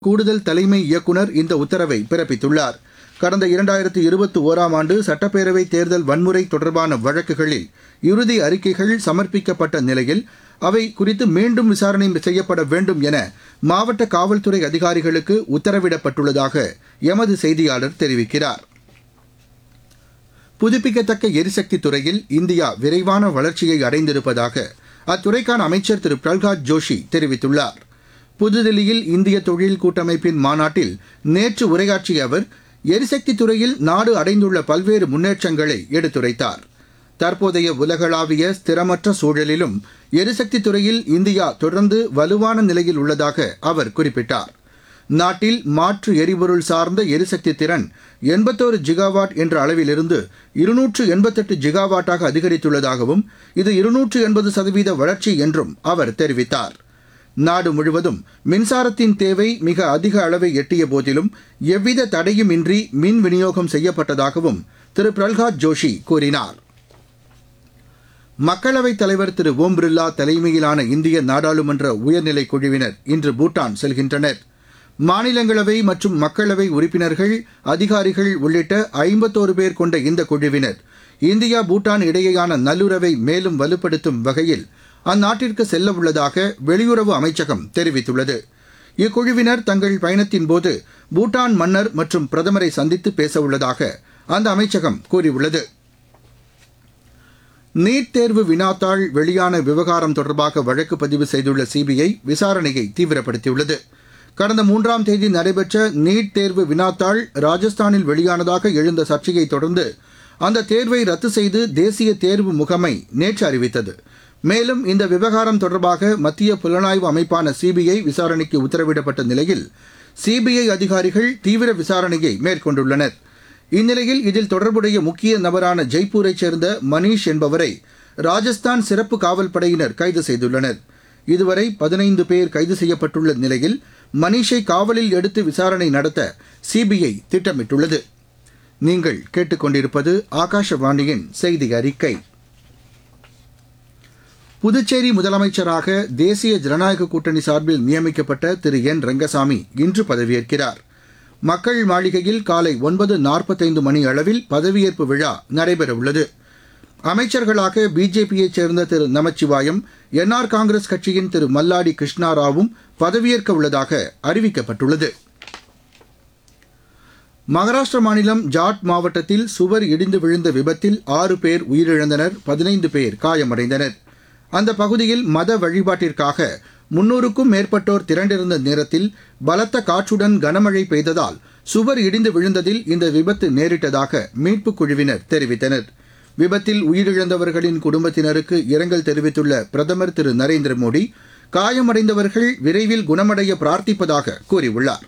கூடுதல் தலைமை இயக்குநர் இந்த உத்தரவை பிறப்பித்துள்ளார் கடந்த இரண்டாயிரத்து இருபத்தி ஓராம் ஆண்டு சட்டப்பேரவை தேர்தல் வன்முறை தொடர்பான வழக்குகளில் இறுதி அறிக்கைகள் சமர்ப்பிக்கப்பட்ட நிலையில் அவை குறித்து மீண்டும் விசாரணை செய்யப்பட வேண்டும் என மாவட்ட காவல்துறை அதிகாரிகளுக்கு உத்தரவிடப்பட்டுள்ளதாக எமது செய்தியாளர் தெரிவிக்கிறார் புதுப்பிக்கத்தக்க எரிசக்தி துறையில் இந்தியா விரைவான வளர்ச்சியை அடைந்திருப்பதாக அத்துறைக்கான அமைச்சர் திரு பிரல்ஹாத் ஜோஷி தெரிவித்துள்ளார் புதுதில்லியில் இந்திய தொழில் கூட்டமைப்பின் மாநாட்டில் நேற்று உரையாற்றிய அவர் எரிசக்தி துறையில் நாடு அடைந்துள்ள பல்வேறு முன்னேற்றங்களை எடுத்துரைத்தார் தற்போதைய உலகளாவிய ஸ்திரமற்ற சூழலிலும் எரிசக்தி துறையில் இந்தியா தொடர்ந்து வலுவான நிலையில் உள்ளதாக அவர் குறிப்பிட்டார் நாட்டில் மாற்று எரிபொருள் சார்ந்த எரிசக்தி திறன் எண்பத்தோரு ஜிகாவாட் என்ற அளவிலிருந்து இருநூற்று எண்பத்தெட்டு ஜிகாவாட்டாக அதிகரித்துள்ளதாகவும் இது இருநூற்று எண்பது சதவீத வளர்ச்சி என்றும் அவர் தெரிவித்தார் நாடு முழுவதும் மின்சாரத்தின் தேவை மிக அதிக அளவை எட்டிய போதிலும் எவ்வித தடையுமின்றி மின் விநியோகம் செய்யப்பட்டதாகவும் திரு பிரல்ஹாத் ஜோஷி கூறினார் மக்களவைத் தலைவர் திரு ஓம் பிர்லா தலைமையிலான இந்திய நாடாளுமன்ற உயர்நிலைக் குழுவினர் இன்று பூட்டான் செல்கின்றனர் மாநிலங்களவை மற்றும் மக்களவை உறுப்பினர்கள் அதிகாரிகள் உள்ளிட்ட ஐம்பத்தோரு பேர் கொண்ட இந்த குழுவினர் இந்தியா பூட்டான் இடையேயான நல்லுறவை மேலும் வலுப்படுத்தும் வகையில் அந்நாட்டிற்கு செல்ல உள்ளதாக வெளியுறவு அமைச்சகம் தெரிவித்துள்ளது இக்குழுவினர் தங்கள் பயணத்தின்போது பூட்டான் மன்னர் மற்றும் பிரதமரை சந்தித்து பேச உள்ளதாக அந்த அமைச்சகம் கூறியுள்ளது நீட் தேர்வு வினாத்தாள் வெளியான விவகாரம் தொடர்பாக வழக்கு பதிவு செய்துள்ள சிபிஐ விசாரணையை தீவிரப்படுத்தியுள்ளது கடந்த மூன்றாம் தேதி நடைபெற்ற நீட் தேர்வு வினாத்தாள் ராஜஸ்தானில் வெளியானதாக எழுந்த சர்ச்சையை தொடர்ந்து அந்த தேர்வை ரத்து செய்து தேசிய தேர்வு முகமை நேற்று அறிவித்தது மேலும் இந்த விவகாரம் தொடர்பாக மத்திய புலனாய்வு அமைப்பான சிபிஐ விசாரணைக்கு உத்தரவிடப்பட்ட நிலையில் சிபிஐ அதிகாரிகள் தீவிர விசாரணையை மேற்கொண்டுள்ளனர் இந்நிலையில் இதில் தொடர்புடைய முக்கிய நபரான ஜெய்ப்பூரைச் சேர்ந்த மணீஷ் என்பவரை ராஜஸ்தான் சிறப்பு காவல் படையினர் கைது செய்துள்ளனர் இதுவரை பதினைந்து பேர் கைது செய்யப்பட்டுள்ள நிலையில் மணீஷை காவலில் எடுத்து விசாரணை நடத்த சிபிஐ திட்டமிட்டுள்ளது நீங்கள் கேட்டுக்கொண்டிருப்பது ஆகாஷவாணியின் செய்தி அறிக்கை புதுச்சேரி முதலமைச்சராக தேசிய ஜனநாயக கூட்டணி சார்பில் நியமிக்கப்பட்ட திரு என் ரங்கசாமி இன்று பதவியேற்கிறார் மக்கள் மாளிகையில் காலை ஒன்பது நாற்பத்தைந்து மணி அளவில் பதவியேற்பு விழா நடைபெறவுள்ளது அமைச்சர்களாக பிஜேபியைச் சேர்ந்த திரு நமச்சிவாயம் என்ஆர் காங்கிரஸ் கட்சியின் திரு மல்லாடி கிருஷ்ணாராவும் பதவியேற்க உள்ளதாக அறிவிக்கப்பட்டுள்ளது மகாராஷ்டிர மாநிலம் ஜாட் மாவட்டத்தில் சுவர் இடிந்து விழுந்த விபத்தில் ஆறு பேர் உயிரிழந்தனர் பதினைந்து பேர் காயமடைந்தனர் அந்த பகுதியில் மத வழிபாட்டிற்காக முன்னூறுக்கும் மேற்பட்டோர் திரண்டிருந்த நேரத்தில் பலத்த காற்றுடன் கனமழை பெய்ததால் சுவர் இடிந்து விழுந்ததில் இந்த விபத்து நேரிட்டதாக மீட்புக் குழுவினர் தெரிவித்தனர் விபத்தில் உயிரிழந்தவர்களின் குடும்பத்தினருக்கு இரங்கல் தெரிவித்துள்ள பிரதமர் திரு நரேந்திர மோடி காயமடைந்தவர்கள் விரைவில் குணமடைய பிரார்த்திப்பதாக கூறியுள்ளார்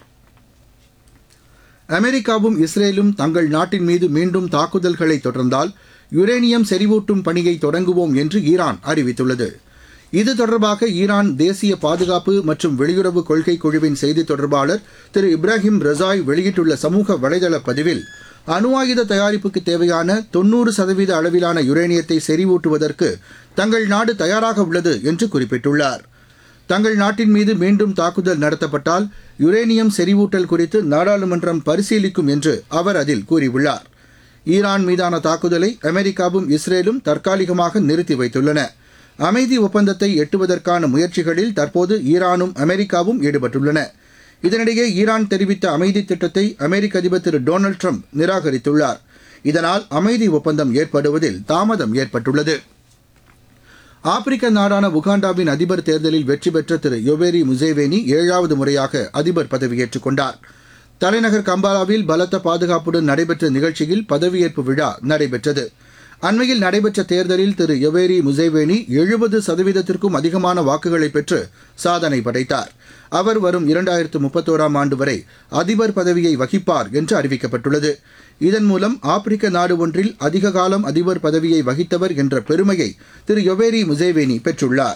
அமெரிக்காவும் இஸ்ரேலும் தங்கள் நாட்டின் மீது மீண்டும் தாக்குதல்களை தொடர்ந்தால் யுரேனியம் செறிவூட்டும் பணியை தொடங்குவோம் என்று ஈரான் அறிவித்துள்ளது இது தொடர்பாக ஈரான் தேசிய பாதுகாப்பு மற்றும் வெளியுறவு கொள்கை குழுவின் செய்தி தொடர்பாளர் திரு இப்ராஹிம் ரசாய் வெளியிட்டுள்ள சமூக வலைதள பதிவில் அணு ஆயுத தயாரிப்புக்கு தேவையான தொன்னூறு சதவீத அளவிலான யுரேனியத்தை செறிவூட்டுவதற்கு தங்கள் நாடு தயாராக உள்ளது என்று குறிப்பிட்டுள்ளார் தங்கள் நாட்டின் மீது மீண்டும் தாக்குதல் நடத்தப்பட்டால் யுரேனியம் செறிவூட்டல் குறித்து நாடாளுமன்றம் பரிசீலிக்கும் என்று அவர் அதில் கூறியுள்ளார் ஈரான் மீதான தாக்குதலை அமெரிக்காவும் இஸ்ரேலும் தற்காலிகமாக நிறுத்தி வைத்துள்ளன அமைதி ஒப்பந்தத்தை எட்டுவதற்கான முயற்சிகளில் தற்போது ஈரானும் அமெரிக்காவும் ஈடுபட்டுள்ளன இதனிடையே ஈரான் தெரிவித்த அமைதி திட்டத்தை அமெரிக்க அதிபர் திரு டொனால்டு ட்ரம்ப் நிராகரித்துள்ளார் இதனால் அமைதி ஒப்பந்தம் ஏற்படுவதில் தாமதம் ஏற்பட்டுள்ளது ஆப்பிரிக்க நாடான உகாண்டாவின் அதிபர் தேர்தலில் வெற்றி பெற்ற திரு யொவேரி முசேவேனி ஏழாவது முறையாக அதிபர் பதவியேற்றுக் கொண்டார் தலைநகர் கம்பாலாவில் பலத்த பாதுகாப்புடன் நடைபெற்ற நிகழ்ச்சியில் பதவியேற்பு விழா நடைபெற்றது அண்மையில் நடைபெற்ற தேர்தலில் திரு யொவேரி முசேவேனி எழுபது சதவீதத்திற்கும் அதிகமான வாக்குகளை பெற்று சாதனை படைத்தார் அவர் வரும் இரண்டாயிரத்து முப்பத்தோராம் ஆண்டு வரை அதிபர் பதவியை வகிப்பார் என்று அறிவிக்கப்பட்டுள்ளது இதன் மூலம் ஆப்பிரிக்க நாடு ஒன்றில் அதிக காலம் அதிபர் பதவியை வகித்தவர் என்ற பெருமையை திரு யொவேரி முசேவேனி பெற்றுள்ளார்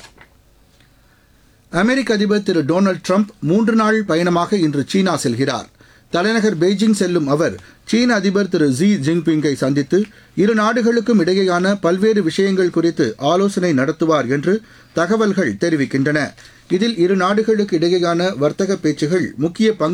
அமெரிக்க அதிபர் திரு டொனால்டு ட்ரம்ப் மூன்று நாள் பயணமாக இன்று சீனா செல்கிறார் தலைநகர் பெய்ஜிங் செல்லும் அவர் சீன அதிபர் திரு ஜி ஜின்பிங்கை சந்தித்து இரு நாடுகளுக்கும் இடையேயான பல்வேறு விஷயங்கள் குறித்து ஆலோசனை நடத்துவார் என்று தகவல்கள் தெரிவிக்கின்றன இதில் இரு நாடுகளுக்கு இடையேயான வர்த்தக பேச்சுகள் முக்கிய பங்கு